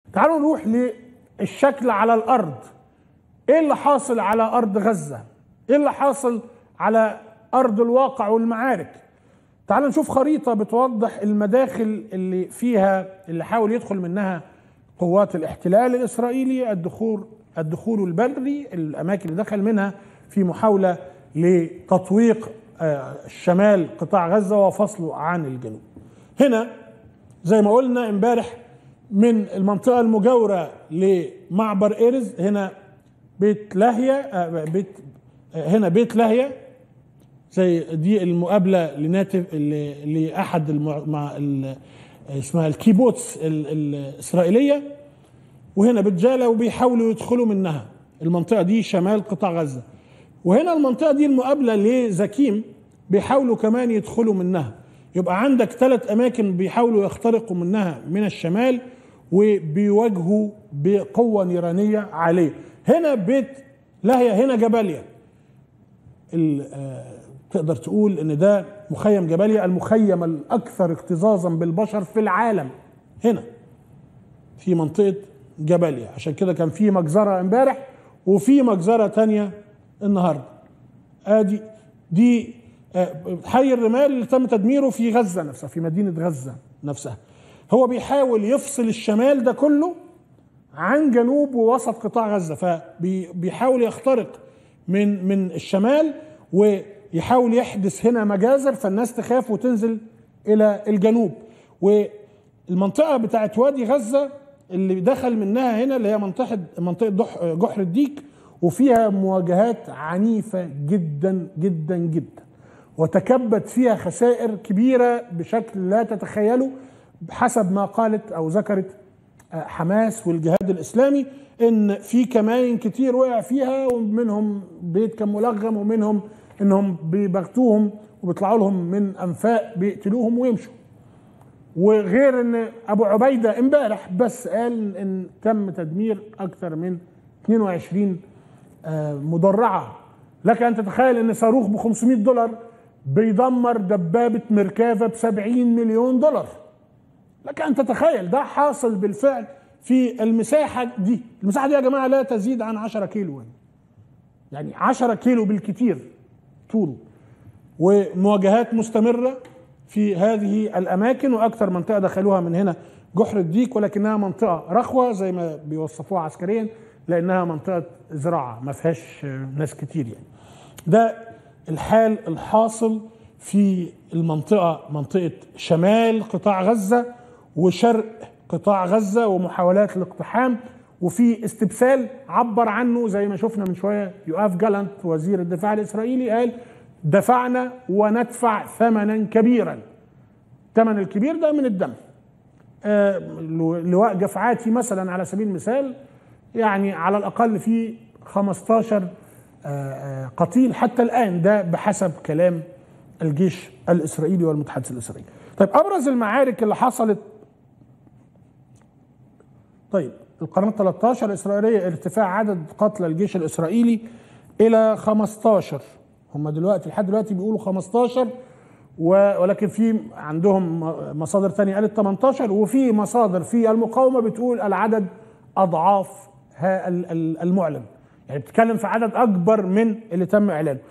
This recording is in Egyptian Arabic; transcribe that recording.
تعالوا نروح للشكل على الارض ايه اللي حاصل على ارض غزه ايه اللي حاصل على ارض الواقع والمعارك تعالوا نشوف خريطه بتوضح المداخل اللي فيها اللي حاول يدخل منها قوات الاحتلال الاسرائيلي الدخول الدخول البري الاماكن اللي دخل منها في محاوله لتطويق آه، شمال قطاع غزه وفصله عن الجنوب. هنا زي ما قلنا امبارح من المنطقه المجاوره لمعبر ايرز هنا بيت لاهيه آه، بيت آه، هنا بيت لاهيه زي دي المقابله لناتف ل- لاحد المع... مع ال... اسمها الكيبوتس ال... الاسرائيليه وهنا بتجاله وبيحاولوا يدخلوا منها المنطقه دي شمال قطاع غزه وهنا المنطقه دي المقابله لزكيم بيحاولوا كمان يدخلوا منها يبقى عندك ثلاث اماكن بيحاولوا يخترقوا منها من الشمال وبيواجهوا بقوه نيرانيه عاليه هنا بيت لاهيا هنا جباليا ال- آه، تقدر تقول ان ده مخيم جباليا المخيم الاكثر اكتظاظا بالبشر في العالم هنا في منطقه جباليا عشان كده كان في مجزره امبارح وفي مجزره تانية النهارده ادي دي آه، حي الرمال اللي تم تدميره في غزه نفسها في مدينه غزه نفسها هو بيحاول يفصل الشمال ده كله عن جنوب ووسط قطاع غزه فبيحاول يخترق من من الشمال ويحاول يحدث هنا مجازر فالناس تخاف وتنزل الى الجنوب والمنطقه بتاعت وادي غزه اللي دخل منها هنا اللي هي منطقه منطقه دح- جحر الديك وفيها مواجهات عنيفه جدا جدا جدا وتكبد فيها خسائر كبيره بشكل لا تتخيله حسب ما قالت او ذكرت حماس والجهاد الاسلامي ان في كمائن كتير وقع فيها ومنهم بيت كان ملغم ومنهم انهم بيبغتوهم وبيطلعوا لهم من انفاق بيقتلوهم ويمشوا وغير ان ابو عبيده امبارح بس قال ان تم تدمير اكثر من 22 آه، مدرعه لك ان تتخيل ان صاروخ ب 500 دولار بيدمر دبابه مركافه ب 70 مليون دولار لك ان تتخيل ده حاصل بالفعل في المساحه دي المساحه دي يا جماعه لا تزيد عن 10 كيلو يعني يعني 10 كيلو بالكتير طوله ومواجهات مستمره في هذه الاماكن واكثر منطقه دخلوها من هنا جحر الديك ولكنها منطقه رخوه زي ما بيوصفوها عسكريا لانها منطقه زراعه ما فيهاش آه، ناس كتير يعني ده الحال الحاصل في المنطقه منطقه شمال قطاع غزه وشرق قطاع غزه ومحاولات الاقتحام وفي استبسال عبر عنه زي ما شفنا من شويه يؤاف جالانت وزير الدفاع الاسرائيلي قال دفعنا وندفع ثمنا كبيرا الثمن الكبير ده من الدم آه، لواء جفعاتي مثلا على سبيل المثال يعني على الاقل في 15 آه، آه، قتيل حتى الان ده بحسب كلام الجيش الاسرائيلي والمتحدث الاسرائيلي. طيب ابرز المعارك اللي حصلت طيب القناه 13 الاسرائيليه ارتفاع عدد قتلى الجيش الاسرائيلي الى 15 هم دلوقتي لحد دلوقتي بيقولوا 15 و- ولكن في عندهم م- مصادر تانية قالت 18 وفي مصادر في المقاومة بتقول العدد أضعاف ها- ال- ال- المعلن يعني بتتكلم في عدد أكبر من اللي تم إعلانه